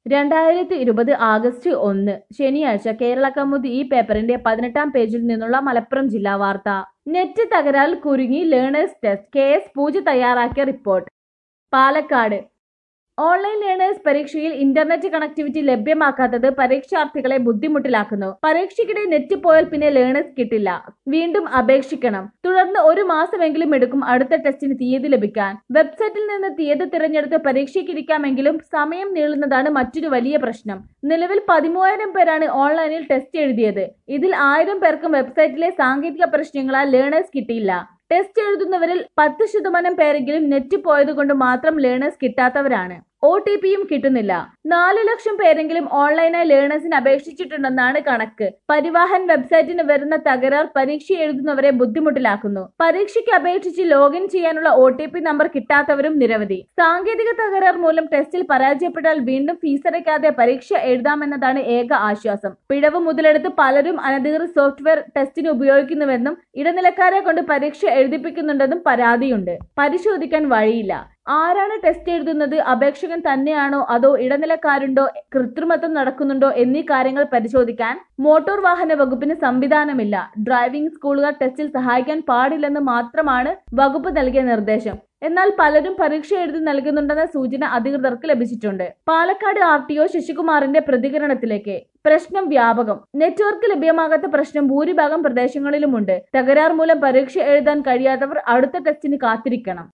രണ്ടായിരത്തി ഇരുപത് ആഗസ്റ്റ് ഒന്ന് ശനിയാഴ്ച കേരള കൗമുദി ഈ പേപ്പറിന്റെ പതിനെട്ടാം പേജിൽ നിന്നുള്ള മലപ്പുറം ജില്ലാ വാർത്ത നെറ്റ് തകരാറിൽ കുരുങ്ങി learners test K S Pooja തയ്യാറാക്കിയ റിപ്പോർട്ട് പാലക്കാട് ഓൺലൈൻ ലേണേഴ്സ് പരീക്ഷയിൽ ഇന്റർനെറ്റ് കണക്ടിവിറ്റി ലഭ്യമാക്കാത്തത് പരീക്ഷാർത്ഥികളെ ബുദ്ധിമുട്ടിലാക്കുന്നു പരീക്ഷയ്ക്കിടെ നെറ്റ് പോയാൽ പിന്നെ ലേണേഴ്സ് കിട്ടില്ല വീണ്ടും അപേക്ഷിക്കണം തുടർന്ന് ഒരു മാസമെങ്കിലും എടുക്കും അടുത്ത ടെസ്റ്റിന് തീയതി ലഭിക്കാൻ വെബ്സൈറ്റിൽ നിന്ന് തീയതി തിരഞ്ഞെടുത്ത് പരീക്ഷയ്ക്കിരിക്കാമെങ്കിലും സമയം നീളുന്നതാണ് മറ്റൊരു വലിയ പ്രശ്നം നിലവിൽ പതിമൂവായിരം പേരാണ് ഓൺലൈനിൽ ടെസ്റ്റ് എഴുതിയത് ഇതിൽ ആയിരം പേർക്കും വെബ്സൈറ്റിലെ സാങ്കേതിക പ്രശ്നങ്ങളാൽ ലേണേഴ്സ് കിട്ടിയില്ല ടെസ്റ്റ് എഴുതുന്നവരിൽ പത്ത് ശതമാനം പേരെങ്കിലും നെറ്റ് പോയതുകൊണ്ട് മാത്രം ലേണേഴ്സ് കിട്ടാത്തവരാണ് ഒ ടി പിയും കിട്ടുന്നില്ല നാല് ലക്ഷം പേരെങ്കിലും ഓൺലൈനായി ലേണേഴ്സിന് അപേക്ഷിച്ചിട്ടുണ്ടെന്നാണ് കണക്ക് പരിവാഹൻ വെബ്സൈറ്റിന് വരുന്ന തകരാർ പരീക്ഷ എഴുതുന്നവരെ ബുദ്ധിമുട്ടിലാക്കുന്നു പരീക്ഷയ്ക്ക് അപേക്ഷിച്ച് ലോഗിൻ ചെയ്യാനുള്ള ഒ ടി പി നമ്പർ കിട്ടാത്തവരും നിരവധി സാങ്കേതിക തകരാർ മൂലം ടെസ്റ്റിൽ പരാജയപ്പെട്ടാൽ വീണ്ടും ഫീസടയ്ക്കാതെ പരീക്ഷ എഴുതാമെന്നതാണ് ഏക ആശ്വാസം പിഴവ് മുതലെടുത്ത് പലരും അനധികൃത സോഫ്റ്റ്വെയർ ടെസ്റ്റിന് ഉപയോഗിക്കുന്നുവെന്നും ഇടനിലക്കാരെ കൊണ്ട് പരീക്ഷ എഴുതിപ്പിക്കുന്നുണ്ടെന്നും പരാതിയുണ്ട് പരിശോധിക്കാൻ വഴിയില്ല ആരാണ് ടെസ്റ്റ് എഴുതുന്നത് അപേക്ഷകൻ തന്നെയാണോ അതോ ഇടനിലക്കാരുണ്ടോ കൃത്രിമത്വം നടക്കുന്നുണ്ടോ എന്നീ കാര്യങ്ങൾ പരിശോധിക്കാൻ മോട്ടോർ വാഹന വകുപ്പിന് സംവിധാനമില്ല ഡ്രൈവിംഗ് സ്കൂളുകാർ ടെസ്റ്റിൽ സഹായിക്കാൻ പാടില്ലെന്ന് മാത്രമാണ് വകുപ്പ് നൽകിയ നിർദ്ദേശം എന്നാൽ പലരും പരീക്ഷ എഴുതി നൽകുന്നുണ്ടെന്ന സൂചന അധികൃതർക്ക് ലഭിച്ചിട്ടുണ്ട് പാലക്കാട് ആർ ടി ഒ ശശികുമാറിന്റെ പ്രതികരണത്തിലേക്ക് പ്രശ്നം വ്യാപകം നെറ്റ്വർക്ക് ലഭ്യമാകാത്ത പ്രശ്നം ഭൂരിഭാഗം പ്രദേശങ്ങളിലുമുണ്ട് തകരാർ മൂലം പരീക്ഷ എഴുതാൻ കഴിയാത്തവർ അടുത്ത ടെസ്റ്റിന് കാത്തിരിക്കണം